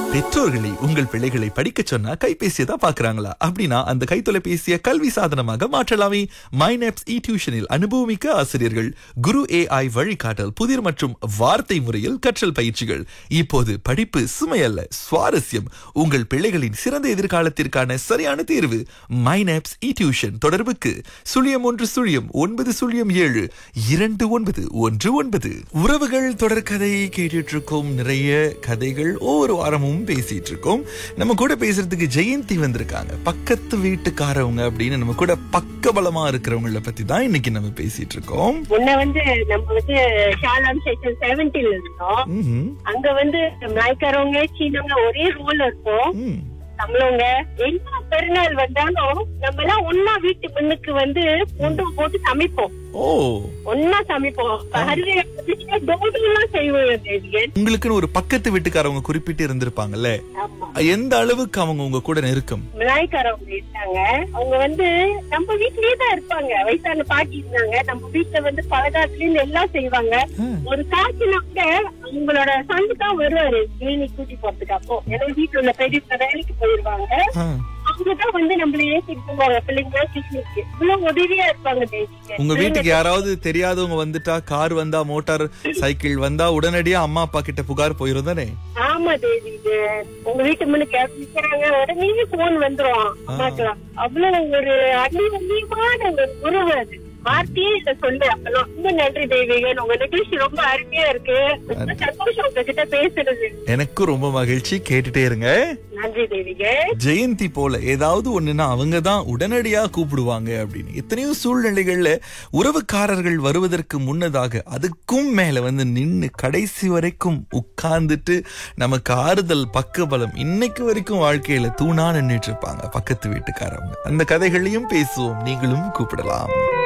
பெற்றோர்களை உங்கள் பிள்ளைகளை படிக்க சொன்னா கைபேசியை தான் பாக்குறாங்களா அப்படின்னா அந்த கைத்தொலைபேசியை கல்வி சாதனமாக மாற்றலாமே மைனப்ஸ் இ டியூஷனில் அனுபவமிக்க ஆசிரியர்கள் குரு ஏஐ வழிகாட்டல் புதிர் மற்றும் வார்த்தை முறையில் கற்றல் பயிற்சிகள் இப்போது படிப்பு சுமையல்ல சுவாரஸ்யம் உங்கள் பிள்ளைகளின் சிறந்த எதிர்காலத்திற்கான சரியான தேர்வு மைனப்ஸ் இ டியூஷன் தொடர்புக்கு சுழியம் ஒன்று சுழியம் ஒன்பது சுழியம் ஏழு இரண்டு ஒன்பது ஒன்று ஒன்பது உறவுகள் தொடர்கதை கேட்டுட்டு இருக்கோம் நிறைய கதைகள் ஒவ்வொரு வாரமும் பேசிட்டு இருக்கோம் நம்ம கூட பேசுறதுக்கு ஜெயந்தி வந்திருக்காங்க பக்கத்து வீட்டுக்காரவங்க அப்படின்னு நம்ம கூட பக்கபலமா இருக்கிறவங்கள பத்தி தான் இன்னைக்கு நம்ம பேசிட்டு இருக்கோம் முன்ன வந்து நம்ம வந்து ஷாலாம் செக்ஷன் செவன்டீன்ல இருந்தோம் ம்ஹும். அங்க வந்து மலாய்க்காரவங்க சீனவங்க ஒரே ரோல் இருப்போம் ம். நம்மளவங்க என்ன பெருநாள் வந்தாலும் நம்ம எல்லாம் ஒன்னா வீட்டு முன்னுக்கு வந்து கொண்டு போட்டு சமைப்போம் ஓ ஒன்னா சமைப்போம் எல்லாம் செய்வோம் தேவியன் உங்களுக்குன்னு ஒரு பக்கத்து வீட்டுக்காரவங்க குறிப்பிட்டு இருந்திருப்பாங்கல்ல ஆமா எந்த அளவுக்கு அவங்க உங்க கூட நெருக்கம் மிளாய்க்காரவங்க இருக்காங்க அவங்க வந்து நம்ம வீட்லயே தான் இருப்பாங்க வயசான பாட்டி இருந்தாங்க நம்ம வீட்டுல வந்து பலகாரத்துலயும் எல்லாம் செய்வாங்க ஒரு காய்ச்சினா கூட அவங்களோட சந்து தான் வருவாரு கிளினிக் கூட்டி போறதுக்கு அப்போ ஏன்னா வீட்டுல உள்ள பெரிய வேலைக்கு போயிருவாங்க ஆ. அவங்கதான் வந்து நம்மள ஏற்றிட்டு போவாங்க பிள்ளைங்க கிளினிக்கு இவ்வளவு உதவியா இருப்பாங்க தேவிக்கு உங்க வீட்டுக்கு யாராவது தெரியாதவங்க வந்துட்டா கார் வந்தா மோட்டார் சைக்கிள் வந்தா உடனடியா அம்மா அப்பா கிட்ட புகார் போயிரும் தானே ஆமா தேவி இது உங்க வீட்டு முன்னுக்கு நிக்கிறாங்க உடனே போன் வந்துரும் அம்மாக்கெல்லாம் அவ்வளவு ஒரு அந்நியமான ஒரு உறவு அது வார்த்தையே இத சொல்லு அப்பெல்லாம் ரொம்ப நன்றி தேவிகன் உங்க நிகழ்ச்சி ரொம்ப அருமையா இருக்கு ரொம்ப சந்தோஷம் உங்ககிட்ட பேசுறது எனக்கும் ரொம்ப மகிழ்ச்சி கேட்டுட்டே இருங்க நன்றி தேவிக ஜெயந்தி போல ஏதாவது ஒண்ணுன்னா அவங்க தான் உடனடியா கூப்பிடுவாங்க அப்படின்னு எத்தனையோ சூழ்நிலைகள்ல உறவுக்காரர்கள் வருவதற்கு முன்னதாக அதுக்கும் மேல வந்து நின்னு கடைசி வரைக்கும் உட்கார்ந்துட்டு நமக்கு ஆறுதல் பக்கபலம் இன்னைக்கு வரைக்கும் வாழ்க்கையில தூணா நின்னுட்டு இருப்பாங்க பக்கத்து வீட்டுக்காரவங்க அந்த கதைகளையும் பேசுவோம் நீங்களும் கூப்பிடலாம்